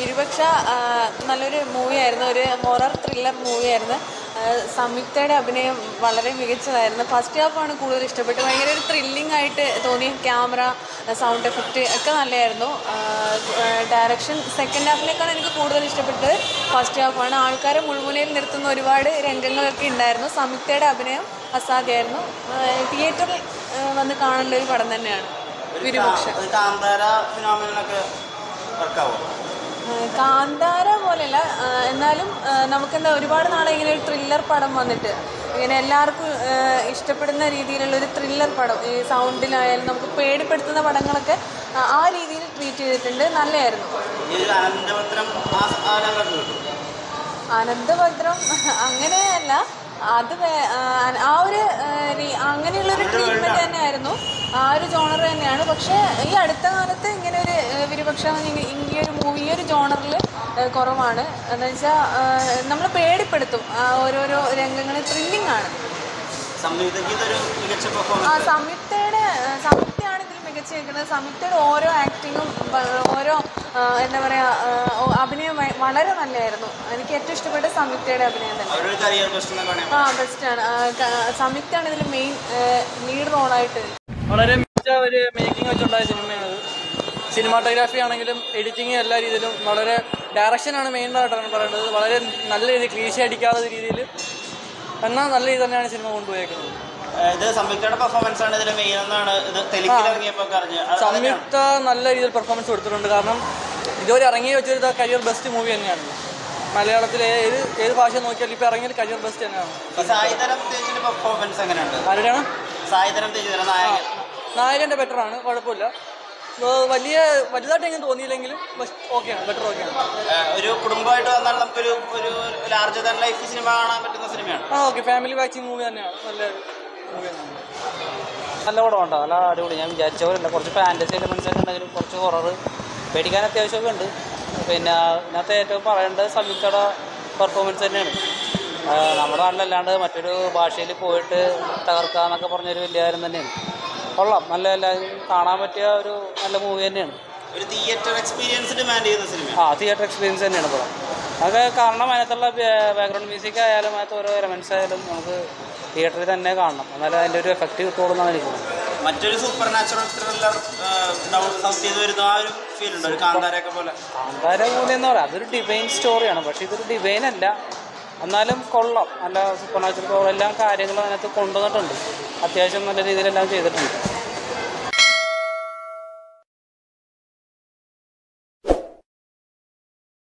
വിരുപക്ഷ ആ, നല്ലൊരു മൂവിയായിരുന്നു ഒരു ഹൊറർ ത്രില്ലർ മൂവിയായിരുന്നു ആ, സംയുക്തയുടെ അഭിനയം വളരെ മികച്ചതായിരുന്നു ഫസ്റ്റ് ഹാഫാണ് കൂടുതൽ ഇഷ്ടപ്പെട്ടത് ഭയങ്കര ഒരു ത്രില്ലിംഗ് ആയിട്ട് തോന്നി ക്യാമറ സൗണ്ട് എഫക്റ്റ് ഒക്കെ നല്ലതായിരുന്നു ഡയറക്ഷൻ സെക്കൻഡ് ഹാഫിനേക്കാൾ എനിക്ക് കൂടുതൽ ഇഷ്ടപ്പെട്ടത് ഫസ്റ്റ് ഹാഫാണ് ആൾക്കാരെ മുൾമുനയിൽ നിർത്തുന്ന ഒരുപാട് രംഗങ്ങളൊക്കെ ഉണ്ടായിരുന്നു സംയുക്തയുടെ അഭിനയം അസാധ്യമായിരുന്നു തിയേറ്ററിൽ വന്ന് കാണേണ്ട ഒരു പടം തന്നെയാണ് വിരുപക്ഷ ഒരു കാന്താര ഫിനോമിനൊക്കെ വർക്കാവും ഏഹ് കാന്താര പോലെയല്ല ഏഹ് എന്നാലും ഏഹ് നമുക്കെന്താ ഒരുപാട് നാളെ ഇങ്ങനെ ഒരു ത്രില്ലർ പടം വന്നിട്ട് ഇങ്ങനെ എല്ലാവർക്കും ഏഹ് ഇഷ്ടപ്പെടുന്ന രീതിയിലുള്ള ഒരു ത്രില്ലർ പടം ഈ സൗണ്ടിലായാലും നമുക്ക് പേടിപ്പെടുത്തുന്ന പടങ്ങളൊക്കെ ആ- ആ രീതിയിൽ ട്രീറ്റ് ചെയ്തിട്ടുണ്ട് നല്ലതായിരുന്നു ഈ ഒരു അനന്തപത്രം ആ ആ ലെവലൊക്കെ കിട്ടും അനന്തഭദ്രം അങ്ങനെയല്ല അത് വേ- ആ ആ ഒരു ഏഹ് രീ- അങ്ങനെയുള്ളൊരു ട്രീറ്റ്മെൻറ്റ് തന്നെയായിരുന്നു ആ ഒരു ജോണർ തന്നെയാണ് പക്ഷേ ഈ അടുത്ത കാലത്ത് ഇങ്ങനെ ഒരു ഏഹ് വിരുപക്ഷം ഈ ഈ ഒരു മൂവി ഈ ഒരു ജോണറിൽ കുറവാണ് എന്ന് വെച്ചാൽ നമ്മൾ പേടിപ്പെടുത്തും ആ ഓരോരോ രംഗങ്ങൾ ത്രില്ലിംഗ് ആണ് സംയുക്തയ്ക്ക് ഇതൊരു മികച്ച ആ പെർഫോമൻസ് സംയുക്തയുടെ ഏഹ് സംയുക്തയാണ് ഇതിൽ മികച്ച നിൽക്കുന്നത് സംയുക്തയുടെ ഓരോ ആക്ടിങ്ങും ഓരോ ആ, എന്താ പറയുക അഭിനയം വ- വളരെ നല്ലതായിരുന്നു എനിക്ക് ഏറ്റവും ഇഷ്ടപ്പെട്ട സംയുക്തയുടെ അഭിനയം തന്നെ അവരൊരു കരിയർ ബെസ്റ്റ് എന്നൊക്കെ വേണമെങ്കിൽ ആ ബെസ്റ്റാണ് സംയുക്താണ് ഇതിൽ മെയിൻ ലീഡ് റോളായിട്ട് വളരെ മികച്ച ഒരു മേക്കിംഗ് വെച്ചുണ്ടായ സിനിമയാണിത് സിനിമാട്ടോഗ്രാഫി ആണെങ്കിലും എഡിറ്റിംഗ് എല്ലാ രീതിയിലും വളരെ ഡയറക്ഷനാണ് മെയിനായിട്ടാണ് പറയുന്നത് വളരെ നല്ല രീതിയിൽ ക്ലീശ അടിക്കാത്ത രീതിയിൽ എന്നാൽ നല്ല രീതിയിൽ തന്നെയാണ് സിനിമ കൊണ്ടുപോയേക്കുന്നത് ഇത് സംയുക്തയുടെ പെർഫോമൻസ് ആണ് ഇതിൽ മെയിൻ എന്നാണ് ഇത് തെലുങ്കിൽ ഇറങ്ങിയപ്പോൾ ഒക്കെ അറിഞ്ഞത് അത് തന്നെയാണ്. സംയുക്ത നല്ല രീതിയിൽ പെർഫോമൻസ് കൊടുത്തിട്ടുണ്ട് കാരണം ഇതുവരെ ഇറങ്ങി വെച്ചൊരു കരിയർ ബെസ്റ്റ് മൂവി തന്നെയാണ് മലയാളത്തിലെ ഏത് ഏത് ഭാഷ നോക്കിയാലും ഇപ്പോൾ ഇറങ്ങിയ കരിയർ ബെസ്റ്റ് തന്നെയാണ് ഈ സായിധരം തേജിന്റെ പെർഫോമൻസ് എങ്ങനെയുണ്ട് ആരുടെയാണ് സായിധരം തേജ് നായകൻ നായകൻ്റെ ബെറ്ററാണ് കുഴപ്പമില്ല ഏഹ് വലിയ വലുതായിട്ട് എങ്ങനെ തോന്നിയില്ലെങ്കിലും ഓക്കെയാണ് ബെറ്റർ ഓക്കെയാണ് ഏഹ് ഒരു കുടുംബമായിട്ട് വന്നാൽ നമുക്കൊരു ഒരു ലാർജർ ദാൻ ലൈഫ് സിനിമ കാണാൻ പറ്റുന്ന സിനിമയാണ് ആ ഓക്കെ ഫാമിലി വാച്ചിങ് മൂവി തന്നെയാണ് നല്ല മൂവി തന്നെയാണ് നല്ല പടമുണ്ടോ നല്ല അടിപൊളി ഞാൻ വിചാരിച്ച പോലെയല്ല കുറച്ച് ഫാൻറ്റസി എലമെൻസ് ഒക്കെ ഉണ്ടെങ്കിലും കുറച്ച് ഹൊറർ പേടിക്കാൻ അത്യാവശ്യമൊക്കെ ഉണ്ട് പിന്നെ ഇതിനകത്ത് ഏറ്റവും പറയേണ്ടത് സംയുക്തയുടെ പെർഫോമൻസ് തന്നെയാണ് ആ, നമ്മുടെ നാട്ടിലല്ലാണ്ട് മറ്റൊരു ഭാഷയിൽ പോയിട്ട് തകർക്കുക എന്നൊക്കെ പറഞ്ഞൊരു വലിയ കാര്യം തന്നെയാണ് കൊള്ളാം നല്ല എല്ലാവരും കാണാൻ പറ്റിയ ഒരു നല്ല മൂവി തന്നെയാണ് ഒരു തിയേറ്റർ എക്സ്പീരിയൻസ് ഡിമാൻഡ് ചെയ്യുന്ന സിനിമ ആ തിയേറ്റർ എക്സ്പീരിയൻസ് തന്നെയാണ് പടം അതൊക്കെ കാരണം അതിനകത്തുള്ള ബാക്ക്ഗ്രൗണ്ട് മ്യൂസിക് ആയാലും അതിനകത്ത് ഓരോ എലമെൻസ് ആയാലും നമുക്ക് തിയേറ്ററിൽ തന്നെ കാണണം എന്നാലേ അതിൻ്റെ ഒരു എഫക്റ്റ് കിട്ടുള്ളൂ എന്നാണ് എനിക്ക് തോന്നുന്നത് മറ്റൊരു supernatural thriller down south ചെയ്ത് വരുന്ന ആ ഒരു ഫീൽ ഉണ്ട് ഒരു കാന്താരയൊക്കെ പോലെ കാന്താര മൂവി എന്ന് പറയാം അതൊരു ഡിവൈൻ സ്റ്റോറിയാണ് പക്ഷേ ഇതൊരു ഡിവൈൻ അല്ല എന്നാലും കൊള്ളാം നല്ല സൂപ്പർ നാച്ചുറൽ എല്ലാ കാര്യങ്ങളും അതിനകത്ത് കൊണ്ടുവന്നിട്ടുണ്ട് അത്യാവശ്യം നല്ല രീതിയിലെല്ലാം ചെയ്തിട്ടുണ്ട്